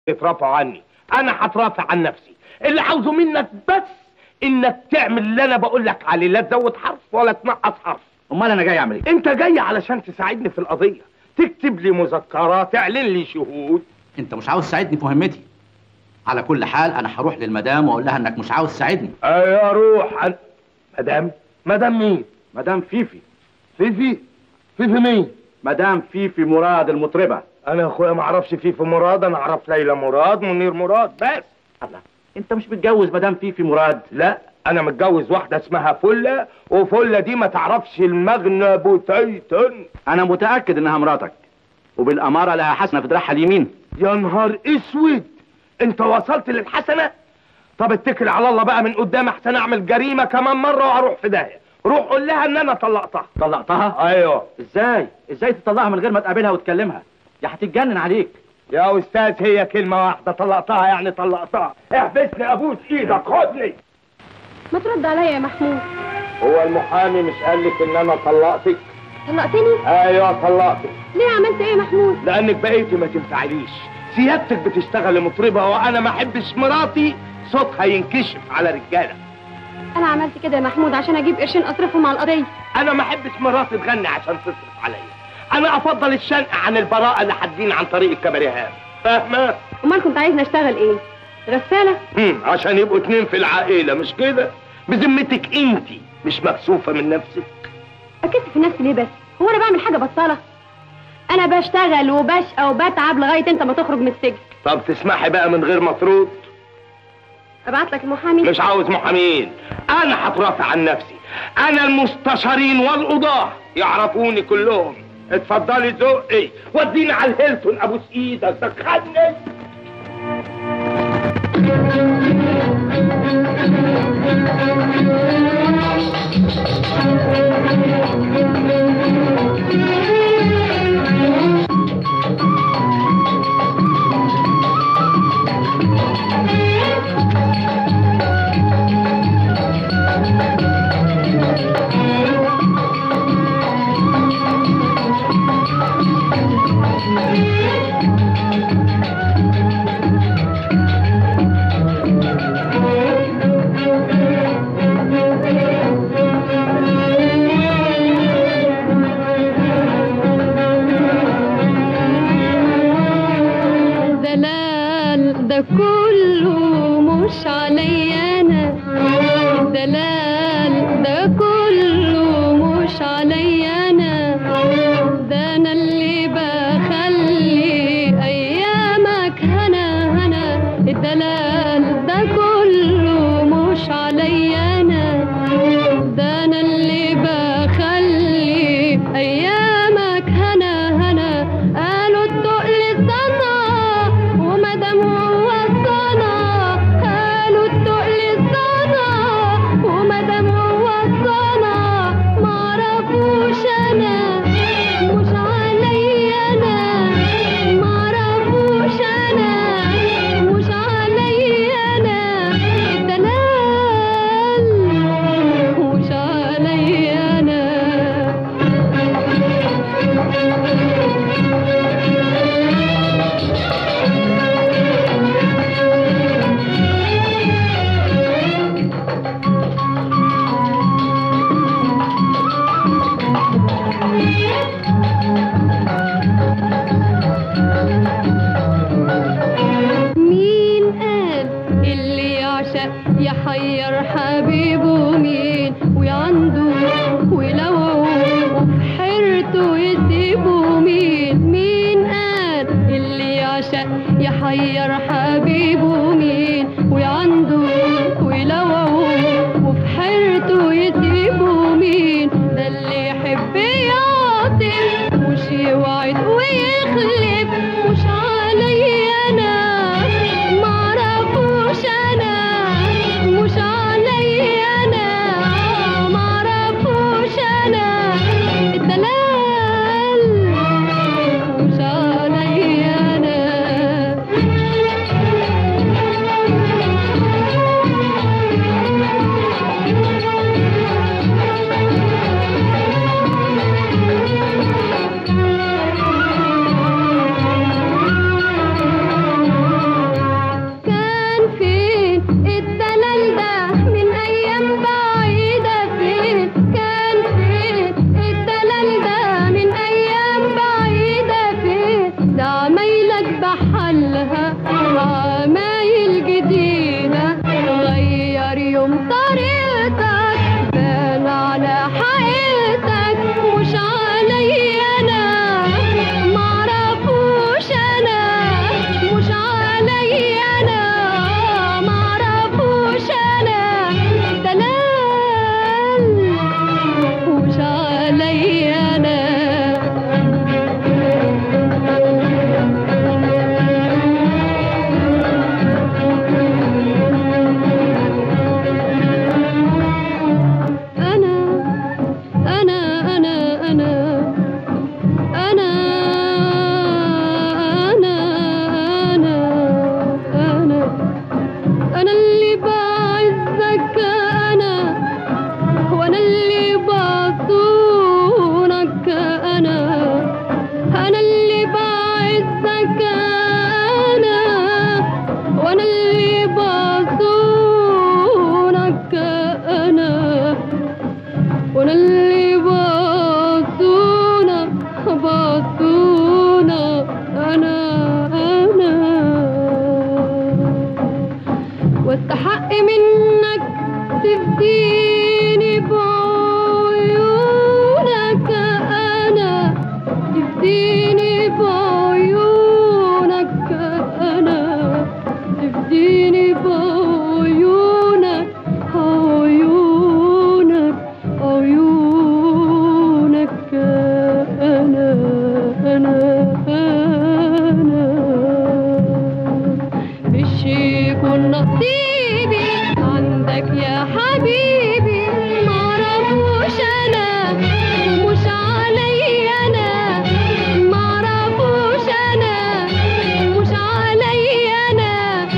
يترافعوا عني انا هترافع عن نفسي اللي عاوزه منك بس انك تعمل اللي انا بقول لك عليه لا تزود حرف ولا تنقص حرف امال انا جاي اعمل ايه انت جاي علشان تساعدني في القضيه تكتب لي مذكره تعلن لي شهود انت مش عاوز تساعدني في مهمتي على كل حال انا هروح للمدام واقول لها انك مش عاوز تساعدني ايوه روح عن... مدام مدام مين مدام فيفي فيفي فيفي مين مدام فيفي مراد المطربه انا يا اخويا ما اعرفش فيفي مراد انا اعرف ليلى مراد منير مراد بس الله انت مش متجوز مدام فيفي مراد لا انا متجوز واحده اسمها فله وفله دي ما تعرفش المغنى بوتيتن انا متاكد انها مراتك وبالاماره لها حسنه في دراعها اليمين يا نهار اسود انت وصلت للحسنه طب اتكل على الله بقى من قدام احسن اعمل جريمه كمان مره وهروح في داهيه روح قول لها ان انا طلقتها طلقتها ايوه ازاي ازاي تطلقها من غير ما تقابلها وتكلمها يا هتتجنن عليك يا استاذ هي كلمه واحده طلقتها يعني طلقتها احبسني ابوس ايدك خدني ما ترد عليا يا محمود هو المحامي مش قال لك ان انا طلقتك طلقتني ايوه طلقتك ليه عملت ايه يا محمود لانك بقيتي ما تنفعليش سيادتك بتشتغل مطربه وانا ما احبش مراتي صوتها ينكشف على رجاله انا عملت كده يا محمود عشان اجيب قرشين اصرفهم على القضيه انا ما احبش مراتي تغني عشان تصرف عليا انا افضل الشنق عن البراءه اللي حادين عن طريق الكباريهات فاهمه امال كنت عايزني اشتغل ايه غساله هم، عشان يبقوا اتنين في العائله مش كده بذمتك انت مش مكسوفه من نفسك اكسف نفسي ليه بس هو انا بعمل حاجه بطاله انا بشتغل وبشقى وبتعب لغايه انت ما تخرج من السجن طب تسمحي بقى من غير مطرود ابعت لك المحامي مش عاوز محامين انا هترافع عن نفسي انا المستشارين والقضاه يعرفوني كلهم اتفضلي زقي وديني على الهيلتون ابوس ايدك دخلني دلال ده كله مش عليا انا دلال ده كله مش عليا انا ده انا اللي بخلي ايامك هنا هنا الدلال ده كله مش عليا انا ده انا اللي بخلي ايامك هنا هنا قالوا التقل الصنا ومدام هو الصنا قالوا التقل الصنا ومدام هو الصنا معرفوش انا مش عليا انا معرفوش انا مش عليا انا الدلال مش عليا انا مين قال اللي يعشق يحير حبيبه مين وعنده ولو وفي حيرته يسيبه مين مين قال اللي يعشق يحير حبيبه مين وعنده ولو وفي حيرته يسيبه مين ده اللي يحب يعطف مش يوعد ويخلف مش عليا انا معرفوش انا مش عليا انا معرفوش انا الدلال مش عليا انا عمايل جديدة غير يوم طريقتك بان على حقيقتك مش علي أنا معرفوش أنا مش علي أنا معرفوش أنا دلال مش علي أنا أنا أنا أنا أنا أنا أنا أنا أنا أنا اللي بعزك أنا وأنا اللي بصونك أنا أنا اللي بعزك أنا وأنا اللي بصونك أنا وانا اللي باصونا باصونا انا انا واستحق منك تفديني بعيونك انا تفديني بعيونك انا تفديني بعيونك عيونك عيونك أنا أنا أنا مش يكون نصيبي عندك يا حبيبي معرفوش أنا ومش علي أنا معرفوش أنا مش علي أنا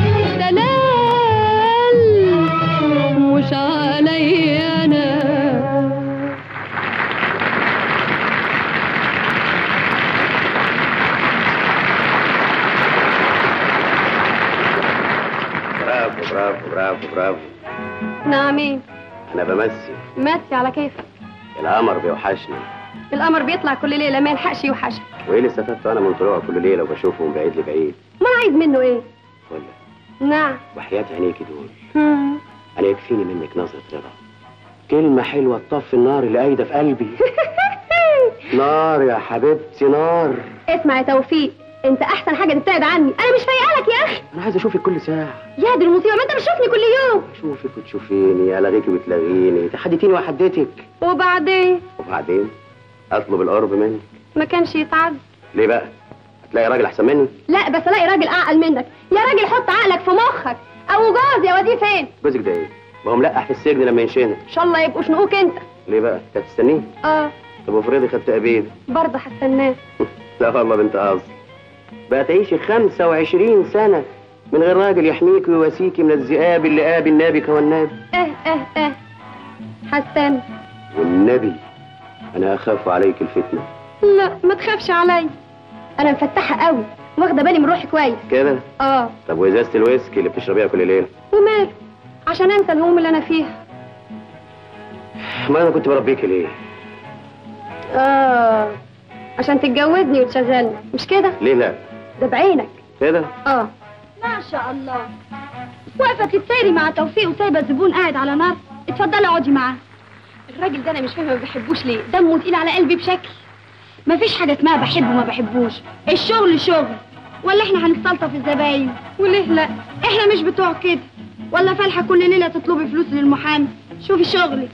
دلال مش علي أنا برافو برافو برافو برافو نعمين انا بمثل ماتي على كيفك القمر بيوحشني القمر بيطلع كل ليلة ما يلحقش يوحشك وايه اللي استفدته انا من طلوعه كل ليله وبشوفه من بعيد لبعيد ما أنا عايز منه ايه ولا نعم وحياة عينيكي دول هم. انا يكفيني منك نظره رضا كلمه حلوه تطفي النار اللي قايده في قلبي نار يا حبيبتي نار اسمع يا توفيق انت احسن حاجة تبتعد عني انا مش فايقالك يا اخي انا عايز اشوفك كل ساعه يا دي المصيبة ما انت بتشوفني كل يوم اشوفك وتشوفيني الغيكي وتلاغيني تحديتيني وحديتك وبعدين وبعدين اطلب القرب منك ما كانش يتعد ليه بقى هتلاقي راجل احسن مني لا بس الاقي راجل اعقل منك يا راجل حط عقلك في مخك او جوز يا وديه فين جوزك ده ايه ما هو ملقح في السجن لما ينشنق ان شاء الله يبقوا شنقوك انت ليه بقى انت هتستنيه اه طب وافرضي خدت ابيد برضه هستناه لا والله بنت قصد بقى تعيشي 25 سنة من غير راجل يحميكي ويواسيكي من الذئاب اللي قابل النبي والنبي اه اه اه هستنى والنبي أنا أخاف عليك الفتنة لا ما تخافش عليا انا مفتحه قوي واخده بالي من روحي كويس كده اه طب وإزازة الويسكي اللي بتشربيها كل ليلة وماله عشان انسى الهموم اللي انا فيها ما أنا كنت بربيكي ليه اه عشان تتجوزني وتشغلني مش كده ليه لا ده بعينك كده اه ما شاء الله واقفه تتساري مع توفيق وسايبه الزبون قاعد على نار اتفضلي اقعدي معاه الراجل ده انا مش فاهمه ما بحبوش ليه دمه تقيل على قلبي بشكل مفيش حاجه اسمها بحبه وما بحبوش الشغل شغل ولا احنا هنستلطف الزباين وليه لا احنا مش بتوع كده ولا فالحه كل ليله تطلبي فلوس للمحامي شوفي شغلك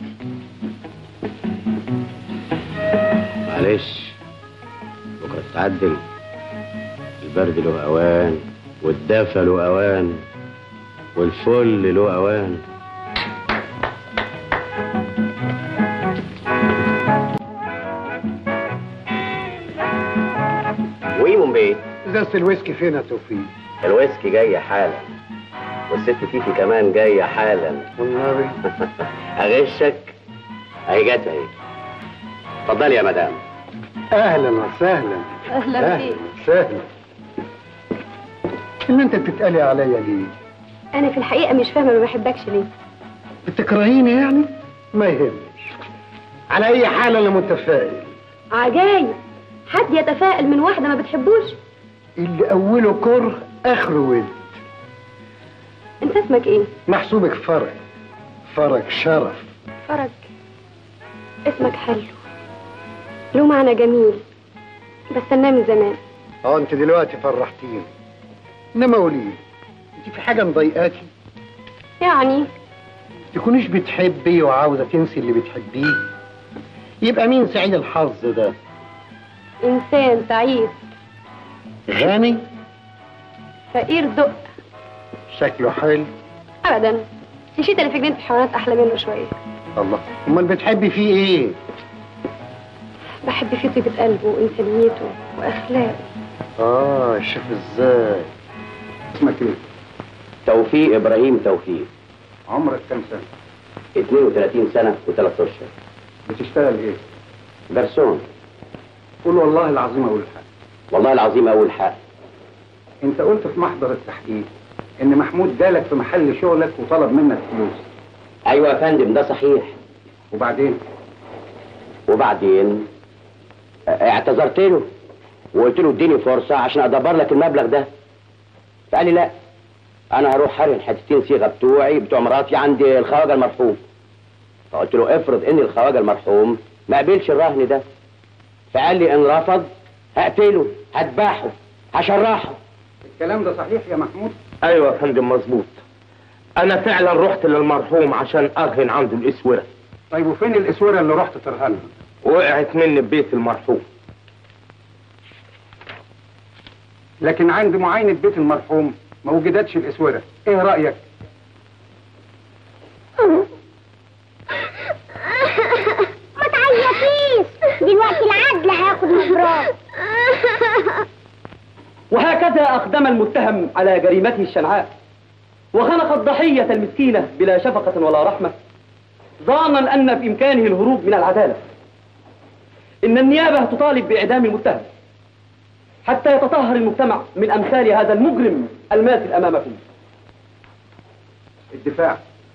معلش بكرة تتعدل البرد له أوان والدفى له أوان والفل له أوان ويمون بيه ازازة الويسكي فين يا توفيق؟ الويسكي جاية حالا والست كيكي كمان جاية حالا والنبي أغشك أهي جت أهي اتفضلي يا مدام اهلا وسهلا اهلا بيك وسهلا اللي انت بتتقلي عليا ليه؟ انا في الحقيقه مش فاهمه ما بحبكش ليه بتكرهيني يعني؟ ما يهمش على اي حال انا متفائل عجايب حد يتفائل من واحده ما بتحبوش اللي اوله كره اخر ود انت اسمك ايه محسوبك فرج فرج شرف فرج اسمك حلو له معنى جميل بستناه من زمان اه انت دلوقتي فرحتيني انما قولي انت في حاجه مضايقاكي يعني تكونيش بتحبي وعاوزه تنسي اللي بتحبيه يبقى مين سعيد الحظ ده انسان سعيد غني فقير دق شكله حلو ابدا نشيت اللي في جنينه الحيوانات احلى منه شويه الله امال بتحبي فيه ايه بحب فيه طيبه قلبه وانسانيته واخلاقه اه شوف ازاي اسمك ايه توفيق ابراهيم توفيق عمرك كام سنه 32 سنه وثلاث اشهر بتشتغل ايه جرسون قول والله العظيم اقول حاجه والله العظيم اول حق انت قلت في محضر التحقيق ان محمود جالك في محل شغلك وطلب منك فلوس ايوه يا فندم ده صحيح وبعدين وبعدين اعتذرت له وقلت له اديني فرصه عشان ادبر لك المبلغ ده فقال لي لا انا هروح هرهن حتتين صيغه بتوعي بتوع مراتي عند الخواجه المرحوم فقلت له افرض ان الخواجه المرحوم ما قبلش الرهن ده فقال لي ان رفض هقتله هذبحه هشرحه الكلام ده صحيح يا محمود ايوه يا فندم مظبوط انا فعلا رحت للمرحوم عشان ارهن عنده الاسوره طيب وفين الاسوره اللي رحت ترهنها وقعت مني ببيت المرحوم لكن عند معاينه بيت المرحوم ما وجدتش الاسوره ايه رايك ما تعيطيش دلوقتي العدل هياخد مبروك وهكذا أقدم المتهم على جريمته الشنعاء وخنق الضحية المسكينة بلا شفقة ولا رحمة ظانا أن في إمكانه الهروب من العدالة إن النيابة تطالب بإعدام المتهم حتى يتطهر المجتمع من أمثال هذا المجرم الماثل أمامكم الدفاع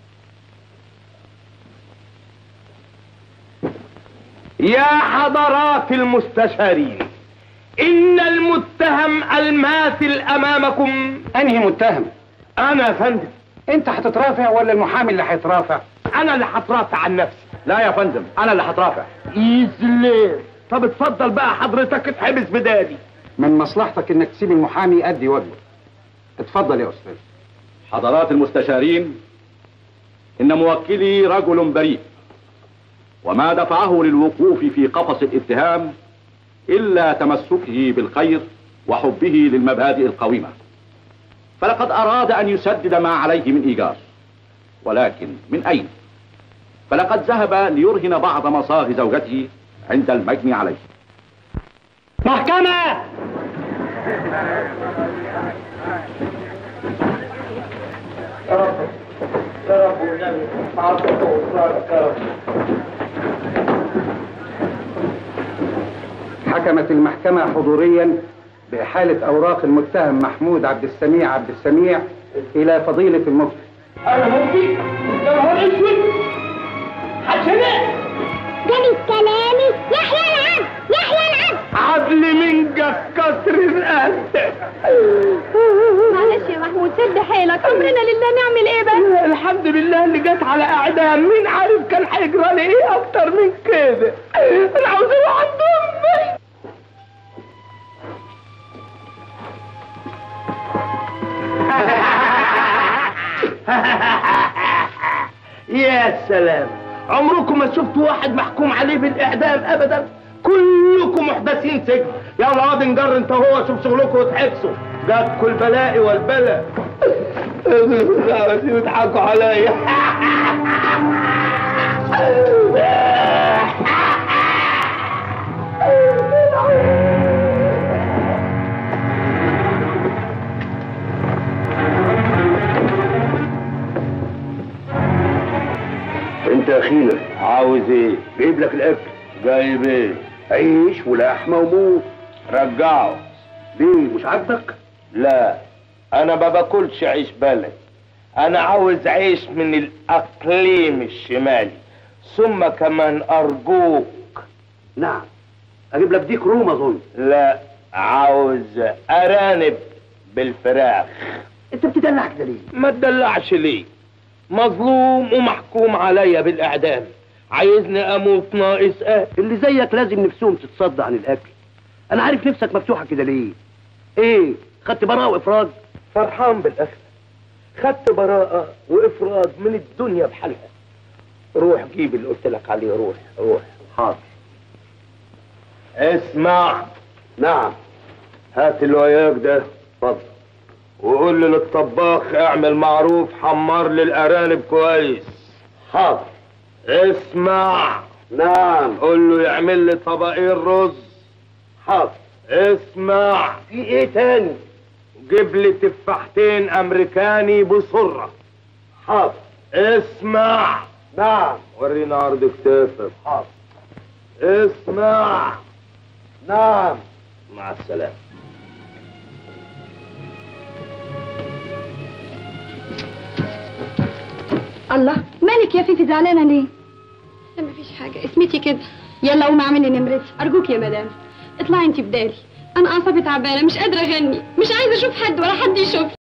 يا حضرات المستشارين ان المتهم الماثل امامكم انهي متهم انا يا فندم انت هتترافع ولا المحامي اللي هيترافع انا اللي هترافع عن نفسي لا يا فندم انا اللي هترافع يزلي طب اتفضل بقى حضرتك اتحبس بدادي من مصلحتك انك تسيب المحامي يأدي واجبه اتفضل يا استاذ حضرات المستشارين إن موكلي رجل بريء وما دفعه للوقوف في قفص الاتهام إلا تمسكه بالخير وحبه للمبادئ القويمة فلقد أراد أن يسدد ما عليه من إيجار ولكن من أين؟ فلقد ذهب ليرهن بعض مصاغ زوجته عند المجني عليه محكمة حكمت المحكمة حضوريا بإحالة أوراق المتهم محمود عبد السميع عبد السميع إلى فضيلة المفتي انا ممكن يا نهار اسود هتشنق جاني كلامي يحيى العبد يحيى العبد عدل من جف كسر القلب معلش يا محمود سد حيلك امرنا لله نعمل ايه بس الحمد لله اللي جت على اعدام مين عارف كان هيجرى لي ايه اكتر من كده انا عاوز اروح عند امي يا سلام عمركم ما شفتوا واحد محكوم عليه بالاعدام ابدا كلكم محدثين سجن يلا واد نجر انت هو شوف شغلكم وتحبسوا جاتكوا البلاء والبلاء عاوزين يضحكوا عليا انت يا اخينا عاوز ايه؟ جايب لك الاكل جايب ايه؟ عيش ولحمه وموت رجعه ليه مش عاجبك لا انا ما باكلش عيش بلد انا عاوز عيش من الاقليم الشمالي ثم كمان ارجوك نعم اجيب لك ديك روم اظن لا عاوز ارانب بالفراخ انت بتدلع كده ليه ما تدلعش ليه مظلوم ومحكوم عليا بالاعدام عايزني اموت ناقص ايه اللي زيك لازم نفسهم تتصدى عن الاكل انا عارف نفسك مفتوحه كده ليه ايه خدت براءه وافراج فرحان بالاخر خدت براءة وافراج من الدنيا بحالها روح جيب اللي قلت لك عليه روح روح حاضر اسمع نعم هات اللي وياك ده اتفضل وقول لي للطباخ اعمل معروف حمر لي الارانب كويس حاضر اسمع نعم قول له يعمل لي طبقين رز حاضر اسمع في ايه تاني جيب لي تفاحتين امريكاني بسرعه حاضر اسمع نعم ورينا عرض كتافك حاضر اسمع نعم مع السلامه الله مالك يا فيفي زعلانه ليه لا مفيش حاجه اسمتي كده يلا قومي اعملي نمرتي ارجوك يا مدام اطلعي انت بدالي انا اعصابي تعبانه مش قادره اغني مش عايزه اشوف حد ولا حد يشوفني